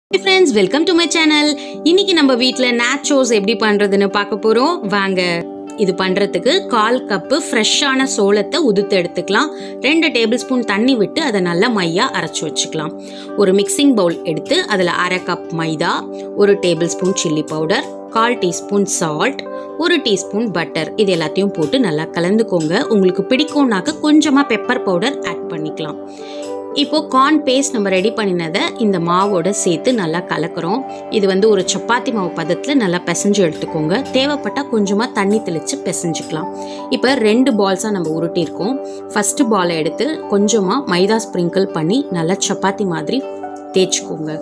friends welcome to my channel இன்னைக்கு நம்ம வீட்டில் நேச்சோஸ் எப்படி பண்ணுறதுன்னு பார்க்க போகிறோம் வாங்க இது பண்ணுறதுக்கு கால் கப்பு ஃப்ரெஷ்ஷான சோளத்தை உதுத்து எடுத்துக்கலாம் ரெண்டு டேபிள் ஸ்பூன் தண்ணி விட்டு அதை நல்லா மையா அரைச்சி வச்சுக்கலாம் ஒரு மிக்சிங் பவுல் எடுத்து அதில் அரை கப் மைதா ஒரு டேபிள் ஸ்பூன் சில்லி பவுடர் கால் டீஸ்பூன் சால்ட் ஒரு டீஸ்பூன் பட்டர் இது எல்லாத்தையும் போட்டு நல்லா கலந்துக்கோங்க உங்களுக்கு பிடிக்கும்னாக்க கொஞ்சமாக பெப்பர் பவுடர் ஆட் பண்ணிக்கலாம் இப்போ கார்ன் பேஸ்ட் நம்ம ரெடி பண்ணினதை இந்த மாவோட சேர்த்து நல்லா கலக்கிறோம் இது வந்து ஒரு சப்பாத்தி மாவு பதத்தில் நல்லா பிசைஞ்சு எடுத்துக்கோங்க தேவைப்பட்டால் கொஞ்சமாக தண்ணி தெளித்து பிசைஞ்சுக்கலாம் இப்போ ரெண்டு பால்ஸாக நம்ம உருட்டியிருக்கோம் ஃபஸ்ட்டு பாலை எடுத்து கொஞ்சமாக மைதா ஸ்ப்ரிங்கிள் பண்ணி நல்லா சப்பாத்தி மாதிரி தேய்ச்சிக்கோங்க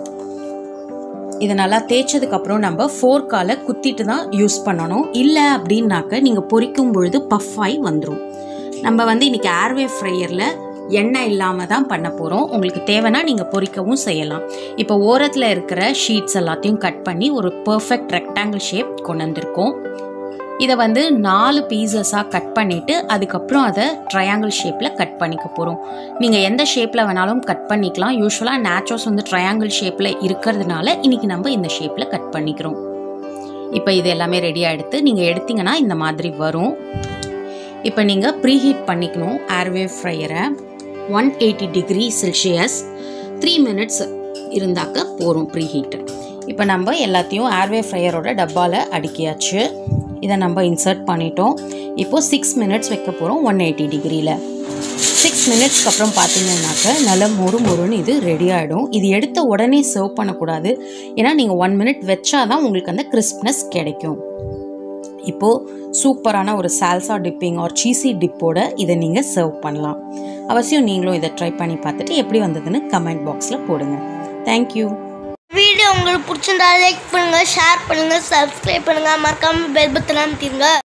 இதை நல்லா தேய்ச்சதுக்கப்புறம் நம்ம ஃபோர்க்கால குத்திட்டு தான் யூஸ் பண்ணணும் இல்லை அப்படின்னாக்க நீங்கள் பொரிக்கும் பொழுது பஃப் ஆகி வந்துடும் நம்ம வந்து இன்னைக்கு ஏர்வே ஃப்ரையரில் எண்ணெய் இல்லாமல் தான் பண்ண போகிறோம் உங்களுக்கு தேவைன்னா நீங்கள் பொரிக்கவும் செய்யலாம் இப்போ ஓரத்தில் இருக்கிற ஷீட்ஸ் எல்லாத்தையும் கட் பண்ணி ஒரு பர்ஃபெக்ட் ரெக்டாங்கிள் ஷேப் கொண்டு வந்திருக்கோம் இதை வந்து நாலு பீசஸாக கட் பண்ணிவிட்டு அதுக்கப்புறம் அதை ட்ரையாங்கிள் ஷேப்பில் கட் பண்ணிக்க போகிறோம் நீங்கள் எந்த ஷேப்பில் வேணாலும் கட் பண்ணிக்கலாம் யூஸ்வலாக நேச்சோஸ் வந்து ட்ரையாங்கிள் ஷேப்பில் இருக்கிறதுனால இன்றைக்கி நம்ம இந்த ஷேப்பில் கட் பண்ணிக்கிறோம் இப்போ இது எல்லாமே ரெடியாக எடுத்து நீங்கள் எடுத்தீங்கன்னா இந்த மாதிரி வரும் இப்போ நீங்கள் ப்ரீஹீட் பண்ணிக்கணும் ஏர்வே ஃப்ரையரை one eighty degree Celsius three minutes இருந்தாக்க போகிறோம் ப்ரீஹீட்டு இப்போ நம்ம எல்லாத்தையும் ஏர்வே ஃப்ரையரோட டப்பாவில் அடுக்கியாச்சு இதை நம்ம இன்சர்ட் பண்ணிட்டோம் இப்போது சிக்ஸ் மினிட்ஸ் வைக்க போகிறோம் ஒன் எயிட்டி டிகிரியில் சிக்ஸ் மினிட்ஸ்க்கு அப்புறம் பார்த்தீங்கன்னாக்க நல்ல மொறு மொறுன்னு இது ரெடி ஆகிடும் இது எடுத்த உடனே சர்வ் பண்ணக்கூடாது ஏன்னா நீங்கள் ஒன் மினிட் வச்சா தான் உங்களுக்கு அந்த கிறிஸ்ப்னஸ் கிடைக்கும் இப்போது சூப்பரான ஒரு சால்சா டிப்பிங் ஆர் சீசி டிப்போட இதை நீங்கள் சர்வ் பண்ணலாம் அவசியம் நீங்களும் இதை ட்ரை பண்ணி பார்த்துட்டு எப்படி வந்ததுன்னு கமெண்ட் பாக்ஸில் போடுங்க தேங்க்யூ வீடியோ உங்களுக்கு பிடிச்சிருந்தா லைக் பண்ணுங்க ஷேர் பண்ணுங்க சப்ஸ்கிரைப் பண்ணுங்க மறக்காம பெல் பட்டன் அமைத்திருங்க